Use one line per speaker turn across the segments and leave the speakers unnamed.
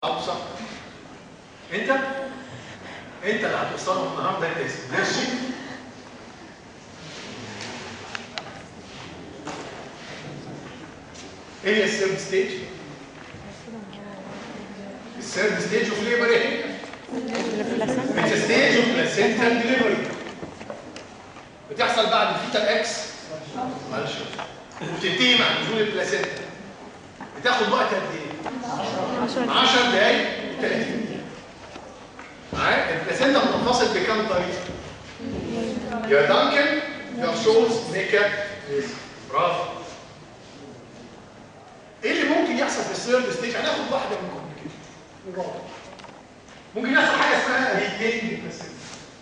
صح انت انت اللي هتوصلهم النهارده انت ماشي ايه هي الثيرد ستيج الثيرد ستيج اوف ليبر ايه It's a stage of placental delivery بتحصل بعد الفيتال اكس معلش وبتنتهي مع نزول البلاسينتا بتاخد وقت قد ايه؟ 10 دقايق 30 دقيقة معايا البلاسينتا بتنفصل بكام طريقة؟ يا دانكن يا شولز نيكا ليز برافو ايه اللي ممكن يحصل في الثيرد ستيج؟ هناخد واحدة من كومبليكيشن ممكن يحصل حاجة اسمها ريتينج بلاسينتا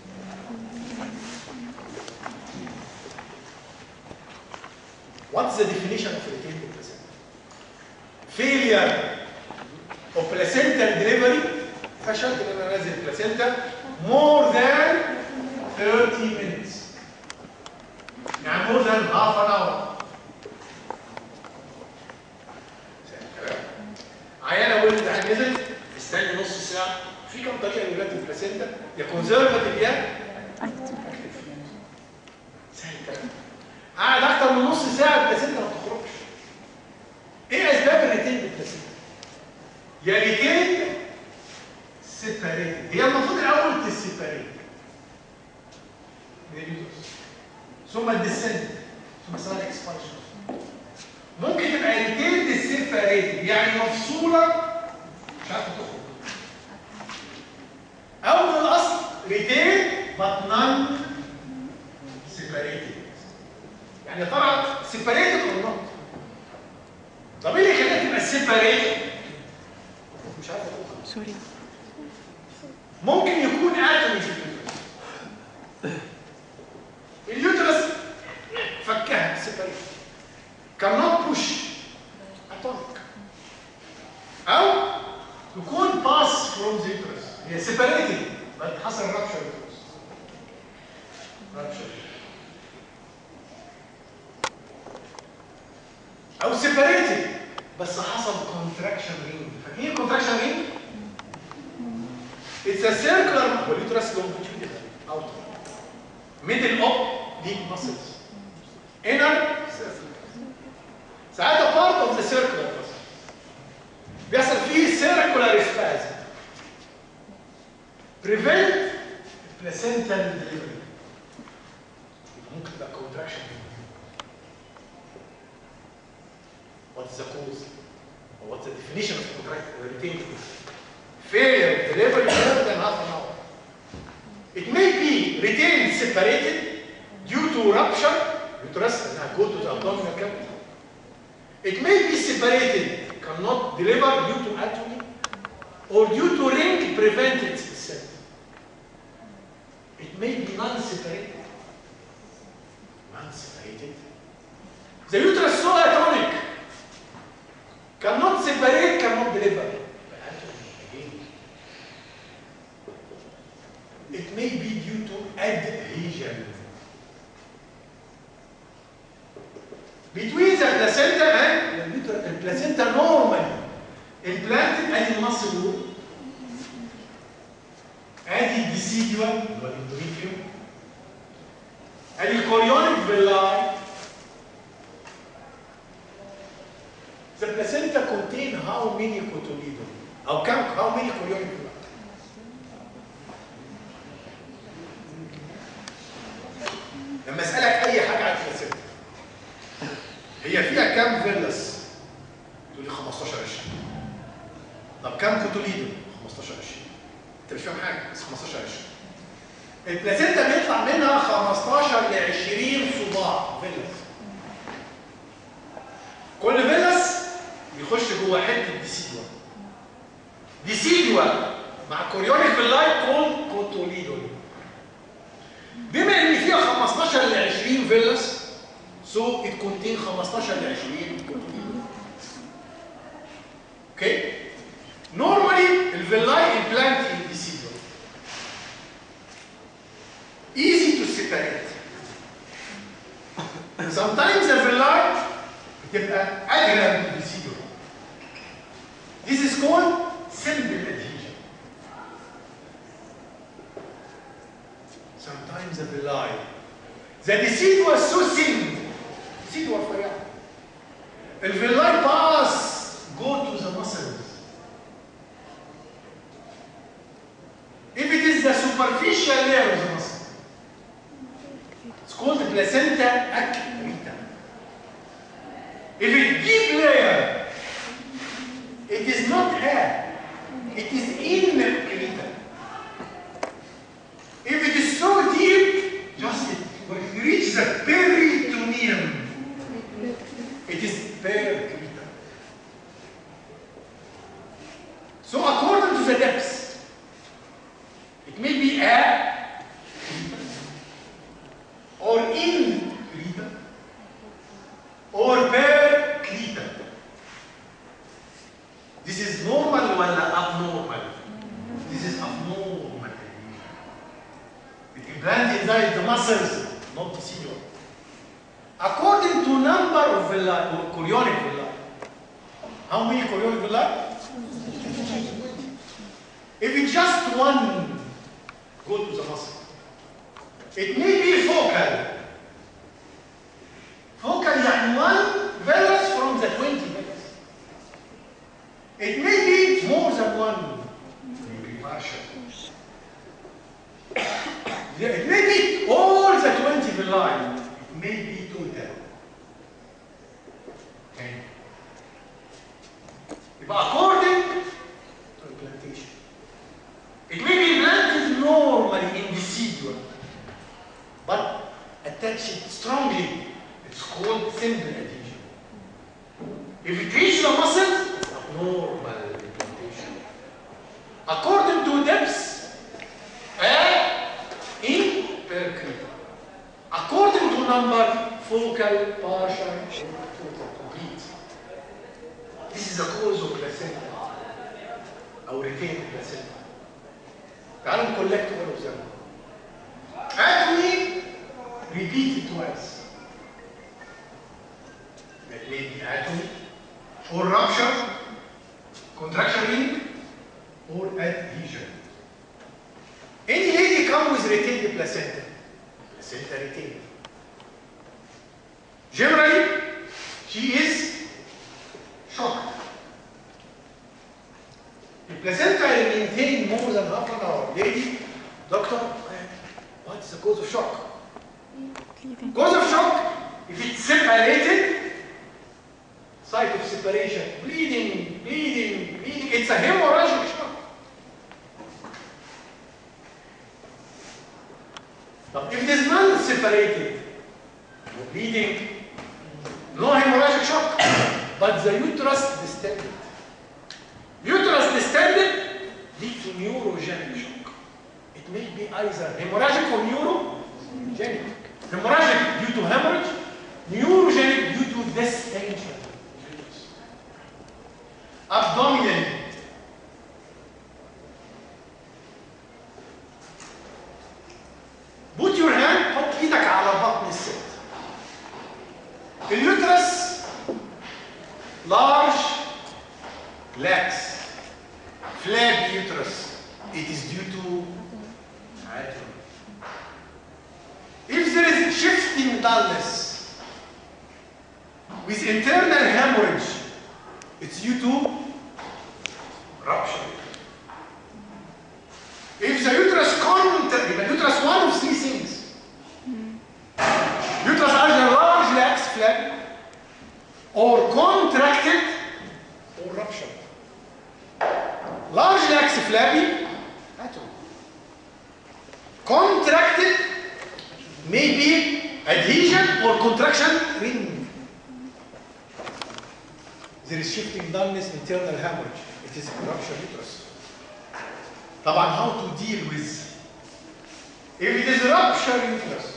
What's the definition of retained placenta? Failure of placental delivery فشل ان انا انزل placenta more than 30 minutes يعني more than half an hour عيانه ولد عين نزل استني نص ساعه في كم طريقه لولاده البلاسينتا يا كونزرفاتيف يا سهل الكلام قعد اكتر من نص ساعه البلاسينتا ما بتخرجش ايه اسباب الريتين بالبلاسينتا يا ريتين سيباريت هي المفروض الاول تسيباريت من اليوترس ثم الديسنت ثم اسمها الاكسبانشن ممكن تبقى ريتين سيباريت يعني مفصوله مش عارفه تخرج او من الاصل ريتين but non separated يعني يا ترى سيباريتد ولا نوت طب ايه اللي يخليها تبقى سيباريتد مش عارف اقول
سوري
ممكن يكون اتومي في اليوترس اليوترس فكها سيباريتد cannot push atomic او تكون باس فروم ذا يوترس هي سيباريتد بس حصل رابشر يوترس رابشر او سيباريتد بس حصل كونتراكشن رينج فاكرين كونتراكشن رينج It's a circular polyuterus longitudinal outer middle of deep muscles inner circular ساعتها part of the circular muscle بيحصل فيه circular spasm prevent placental delivery ممكن تبقى contraction What's the cause? Or what's the definition of contract retained Failure of delivery more than half an hour. It may be retained separated due to rupture, uterus, and go to the abdominal cavity. It may be separated, cannot deliver due to atomy, or due to ring prevent its descent. It may be non-separated. Non-separated. The uterus so atomic cannot separate, cannot deliver. It may be due to adhesion between the placenta and the uterus. The placenta normally implanted ادي النص الأول ادي الديسيديوال اللي هو الاندوميتريوم ادي الكوريونيك فيلاي The placenta contain how many cotyledon? أو كم how many chorionic villi? لما أسألك أي حاجة عن البلاسينتا هي فيها كم فيلس؟ تقول لي 15 20 طب كم كوتوليدون؟ 15 20 أنت مش فاهم حاجة بس 15 20 البلاسينتا بيطلع منها 15 ل 20 صباع فيلس كل فيلس يخش جوه حته ديسيدوا ديسيدوا مع كوريونيك فيلاي كول كوتوليدون بما ان فيها 15 ل 20 فيلس سو ات كونتين 15 ل 20 كوتوليدون اوكي نورمالي الفيلاي امبلانت ان ديسيدوا easy to separate sometimes the villi بتبقى اجرى من الديسيدور This is called simple The deceit was so thin. Deceit was رفيعة. الفيلاي pass go to the muscles. If it is the superficial layer of the muscle, it's called the placenta accreta. If it deep layer, it is not hair, it is in the accreta. If it is so deep, just it, when you reach the peritoneum, it is pericreta. So according to the depths, it may be a or in creta or per creta. This is normal ولا abnormal? This is abnormal. It implant inside the muscles, not the serum. According to number of villi or chorionic villi, how many chorionic villi? If it's just one, go to the muscle. It may be focal. Focal يعني one vellus from the 20 vellus. It may be more than one. Maybe partial. Yeah, It may be all the 20 villi. It may be total. Okay. يبقى according to implantation. It may be implanted normally in decidual, but attached strongly. It's called simple adhesion. If it reaches the muscle, it's abnormal implantation. According to depths, eh, in per creta. According to number, focal, partial, total, complete. This is the cause of placenta, or retained placenta. تعالوا نكولكت all of them. Atomy, repeat it twice. That may be atomy, or rupture, contraction ring, or adhesion. Any lady come with retained placenta. Placenta retained. Generally, she is shocked. The placenta will maintain more than half an hour. Lady, doctor, what is the cause of shock? Cause of shock, if it's separated, site of separation, bleeding, bleeding, bleeding, it's a hemorrhagic shock. But if it is non-separated, no bleeding, no hemorrhagic shock, but the uterus distended. Uterus distended lead to neurogenic shock. It may be either hemorrhagic or neurogenic. Hemorrhagic due to hemorrhage, neurogenic due to distension. Abdominal. Put your hand, حط ايدك على بطن الست. اليوترس large lax flab uterus. It is due to atrophy. If there is shifting dullness with internal hemorrhage, it's due to rupture. If the uterus contract, the uterus one of three things. Uterus either large lax flap or contracted or ruptured. Large lax flabby atom. Contracted may be adhesion or contraction ring. There is shifting dullness, internal hemorrhage. It is a ruptured uterus. طبعا how to deal with if it is ruptured uterus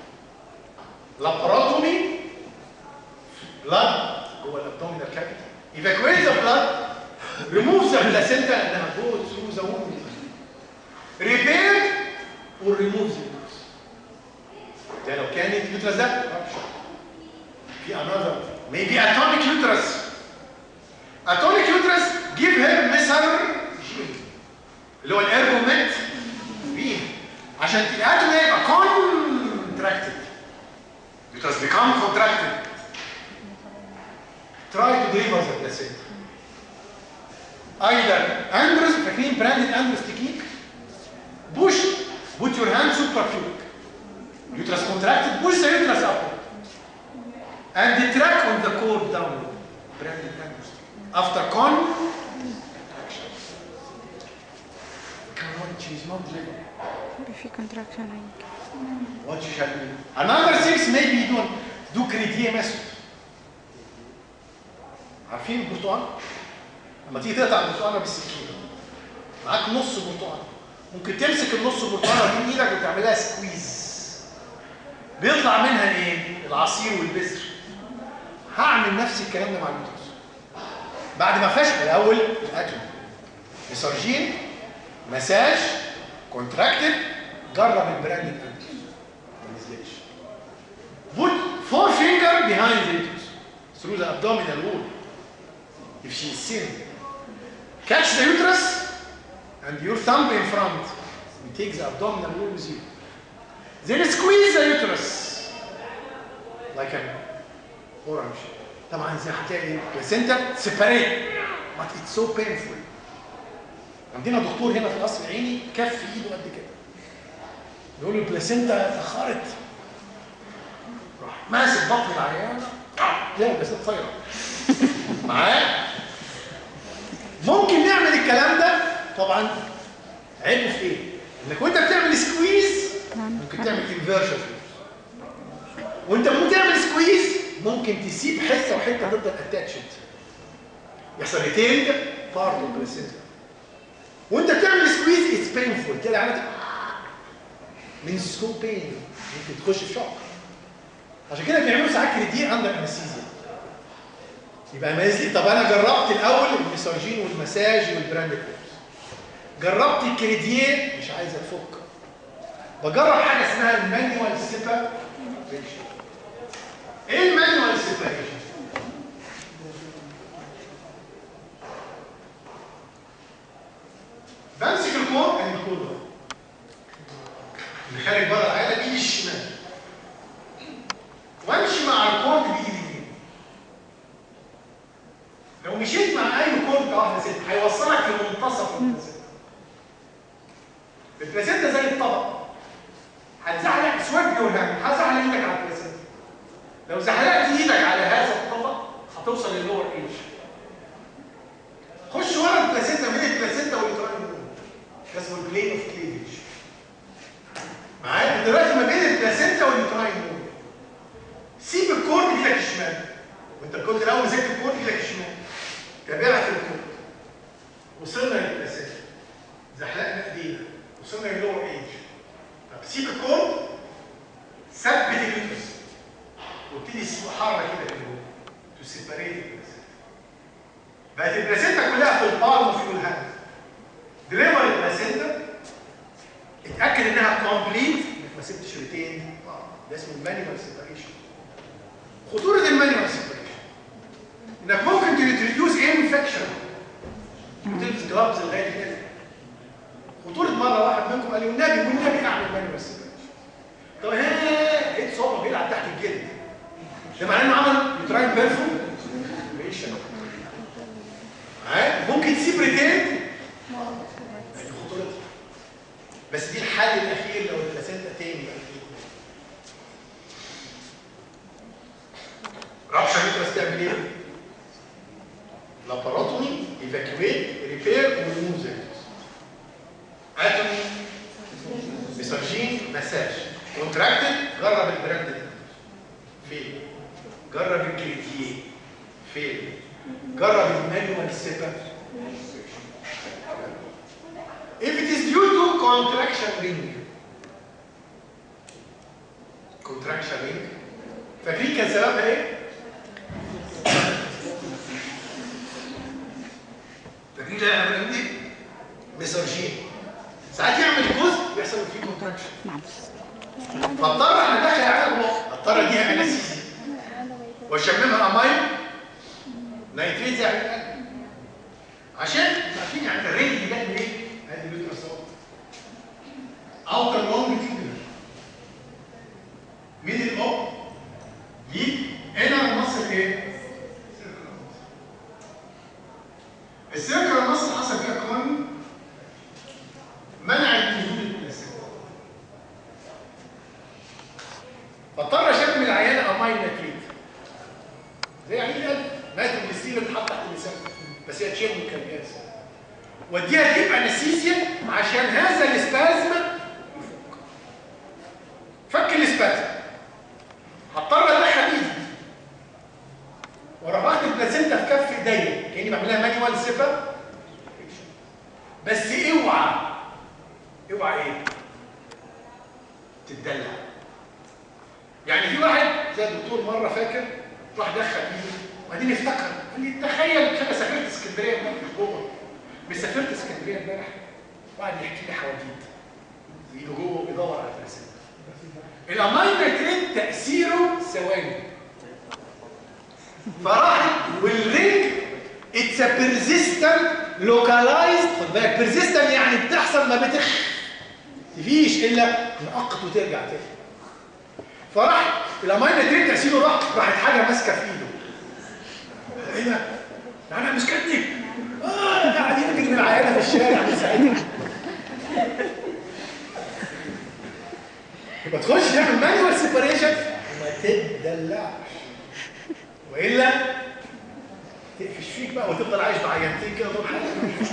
laparotomy blood جوه الابdominal cavity evacuate the blood remove the placenta انها go through the womb repair or remove the uterus ده لو كان اليوترس ده ruptured في another maybe atomic uterus atomic uterus give her messer gene اللي هو الارجومنت بين عشان الاتوم ده يبقى كونتراكتد uterus become contracted try to deliver the placenta either andros فاكرين براندد اندروس تكنيك push put your hand suprapubic uterus contracted push the uterus upward and the track on the cord downward branded andros after con cannot choose not liver
في contraction ring
what you shall do. Another six maybe do do كريديه method. عارفين البرتقال؟ لما تيجي تقطع البرتقاله بالسكينه معاك نص برتقال ممكن تمسك النص برتقاله دي بايدك وتعملها سكويز بيطلع منها ايه؟ العصير والبذر هعمل نفس الكلام ده مع البوتاس بعد ما فشل الاول الاتوم مسارجين مساج كونتراكتد جرب البراند الانتي ما نزلتش put four finger behind the uterus through the abdominal wall if she is thin catch the uterus and your thumb in front and take the abdominal wall with you then squeeze the uterus like an orange طبعا زي هتلاقي placenta separate but it's so painful عندنا دكتور هنا في القصر العيني كف ايده قد كده يقول له البلاسينتا اتاخرت راح ماسك بطن العيانه تلاقي البلاسينتا طايره معاه ممكن نعمل الكلام ده طبعا عيبه في ايه؟ انك وانت بتعمل سكويز ممكن تعمل انفيرجن وانت ممكن تعمل سكويز ممكن تسيب حته وحته تفضل اتاتشد يحصل ريتيند بارت اوف البلاسينتا وانت بتعمل سكويز اتس بينفول تلاقي عملت من سكو بين ممكن تخش في شوك عشان كده بيعملوا ساعات كريديه اندر انستيزيا يبقى مازلي طب انا جربت الاول المساجين والمساج والبراند كورس جربت الكريديه مش عايز اتفك بجرب حاجه اسمها المانيوال سيباريشن ايه المانيوال سيباريشن بمسك الكور ادي الكور ده اللي خارج بره العياده بايدي الشمال وامشي مع الكورد بايدي اليمين لو مشيت مع اي كورد واحده ست هيوصلك لمنتصف البلاسينتا البلاسينتا زي الطبق هتزحلق سويب يور هاند هزحلق ايدك على البلاسينتا لو زحلقت ايدك على هذا الطبق هتوصل للور ايج خش ورا البلاسينتا بين البلاسينتا واليوتراين ده اسمه البلين اوف كليفج معايا دلوقتي ما بين البلاسينتا واليوتراين دول سيب الكورد بايدك الشمال وانت كنت الاول مسكت الكورد بايدك الشمال تابعت الكورد وصلنا للبلاسينتا زحلقنا ايدينا وصلنا للور ايج طب سيب الكورد ثبت اليوترس وابتدي تسيبه حاره كده كده تو سيبريت البلاسينتا بقت البلاسينتا كلها في البالم وفي الهاند دليفر البلاسينتا اتاكد انها كومبليت انك ما سبتش ريتين ده اسمه المانيوال سيبريشن خطوره المانيوال سيبريشن انك ممكن تريديوس انفكشن وتلبس جلابز لغايه كده خطوره مره واحد منكم قال لي والنبي والنبي اعمل مانيوال سيبريشن طب ها لقيت صوبه بيلعب تحت الجلد ده معناه انه عمل يوتراين بيرفورم ممكن تسيب ريتين دي خطورتها بس دي الحل الاخير لو البلاسينتا تاني بقى رابشة يوترس تعمل ايه؟ لاباروتومي ايفاكيويت ريبير وريموف ذا اتومي مساجين مساج كونتراكتد جرب البراند فين جرب الكريتيه فين جرب المانيوال سيبر If it is due to contraction ring contraction ring فاكرين كان سببها ايه؟ فاكرين ده احنا بنعمل ايه؟ مسرجين ساعات يعمل جزء يحصل فيه كونتراكشن فاضطر انا داخل على الوقت اضطر اديها انستيزيا واشممها اماين نيتريت يعني القلب عشان عارفين يعني الرينج اللي جت منين؟ ادي اليوترس اهو اوتر لونج تيوبر مين الاوب واديها ديب انستيزيا عشان هذا الاسبازم فك الاسبازم هضطر ادخل ايدي واروح واخد البلاسينتا في كف ايديا كاني بعملها مانيوال سيبر بس اوعى اوعى ايه تتدلع يعني في واحد زي الدكتور مره فاكر راح دخل ايده وبعدين افتكر قال لي تخيل مش انا سافرت اسكندريه امبارح مش جوه مش سافرت اسكندريه امبارح وقعد يحكي لي حواديت ايده جوه بيدور على البلاسينتا الامين نيتريت تاثيره ثواني فراح والرينج اتس ا بيرزيستنت لوكالايزد خد بالك بيرزيستنت يعني بتحصل ما بتخ مفيش الا مؤقت وترجع تاني فراح الامين نيتريت تاثيره راح راحت حاجه ماسكه في ايده ايه ده؟ ده انا مسكتني اه قاعدين نجري من العياله في الشارع من ساعتها يبقى تخش تعمل مانيوال سيبريشن وما تدلعش والا تقفش فيك بقى وتفضل عايش بعينتين كده طول حياتك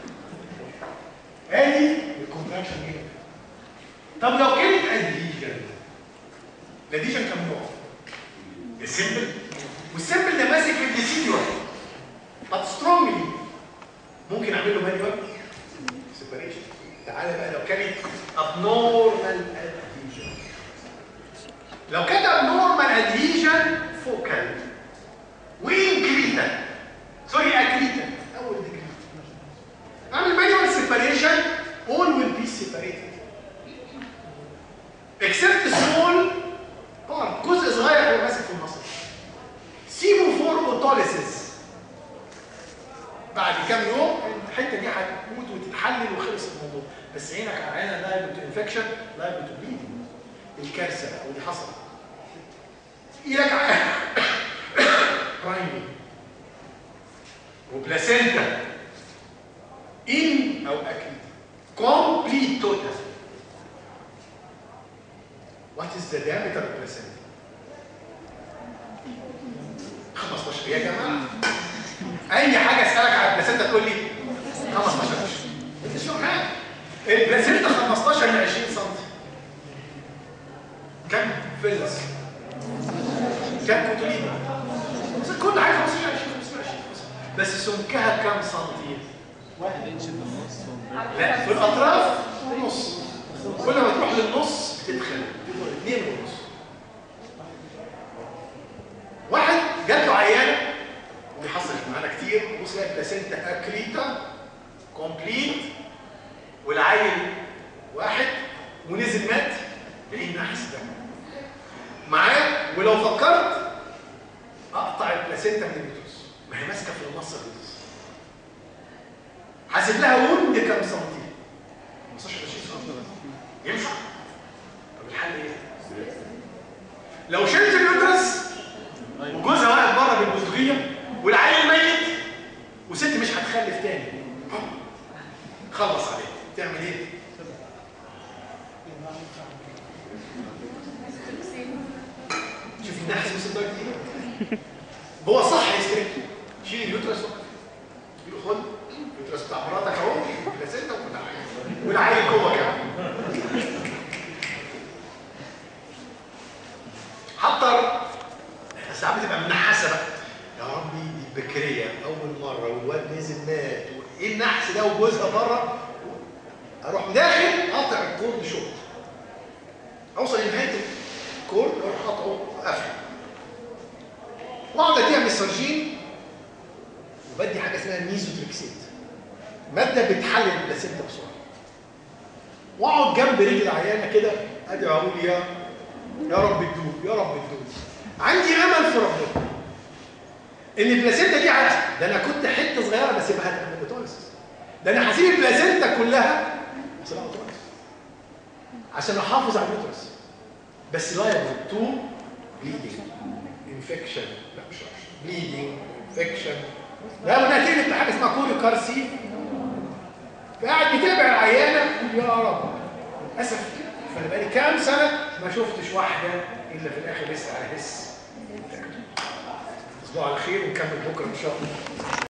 ادي الكونتراكشن هنا طب لو كانت اديجن الاديجن كم نوع؟ السيمبل والسيمبل ده ماسك في الديسيديور but strongly ممكن اعمل له مانيوال سيبريشن تعالى بقى لو كانت abnormal adhesion لو كانت abnormal adhesion focal وانكريتا سوري اكريتا اول ديجري اعمل مانيوال سيبريشن all will be separated except small part جزء صغير هو ماسك في النص سيبه فور اوتوليسيس بعد كام يوم الحته دي هتموت وتتحلل وخلص الموضوع بس عينك على عينها لايبل تو انفكشن لايبل تو بليدنج الكارثه بقى ودي حصلت ايدك على برايمري وبلاسينتا ان او اكيد كومبليت توتال وات از ذا diameter of placenta 15 يا جماعه اي حاجه اسالك على البلاسينتا تقول لي 15 مش فاهم حاجه البلاسينتا 15 ل 20 سم كم فيلس كم كوتولينا كل حاجه 15 20 25 بس سمكها كم سنتي واحد انش في النص لا في الاطراف نص كل ما تروح للنص بتدخل بتبقى اثنين ونص واحد جات له عيانه ودي حصلت معانا كتير بص لها بلاسينتا اكريتا كومبليت والعيل واحد ونزل مات لان نحس ده معاه ولو فكرت اقطع البلاسينتا من البيتوس ما هي ماسكه في النص البيتوس حاسب لها وند كام سنتي 15 20 سم ينفع طب الحل ايه لو شلت اليوترس وجوزها واقف بره بالبندقيه والعيل ميت وست مش هتخلف تاني خلص عليه تعمل ايه شوف النحس وصل لك ايه هو صح يستريك شيل اليوترس يقول خد اليوترس بتاع مراتك اهو بلاسينتا والعيل والعيل جوه كمان حضر ساعات بتبقى منحسه بقى يا ربي دي بكريه اول مره والواد نزل مات وايه النحس ده وجوزها بره اروح داخل قاطع الكورد شوط اوصل لنهايه الكورد واروح قاطعه قافل واقعد اديها مسترجين وبدي حاجه اسمها ميزوتريكسيت ماده بتحلل البلاسينتا بسرعه واقعد جنب رجل عيانه كده ادعي اقول يا يا رب تدوب يا رب تدوب عندي امل في ربنا ان البلاسينتا دي عارف ده انا كنت حته صغيره بس يبقى هتعمل اوتوليسيس ده انا هسيب البلاسينتا كلها بس لا اوتوليسيس عشان احافظ على اليوترس بس لايبل تو بليدنج انفكشن لا مش بليدنج انفكشن لا وده تقلب بحاجه اسمها كوريو كارسي فقاعد بيتابع العيانه يقول يا رب للاسف فانا بقالي كام سنه ما شفتش واحده الا في الاخر لسه على هس تصبحوا على خير ونكمل بكره ان شاء الله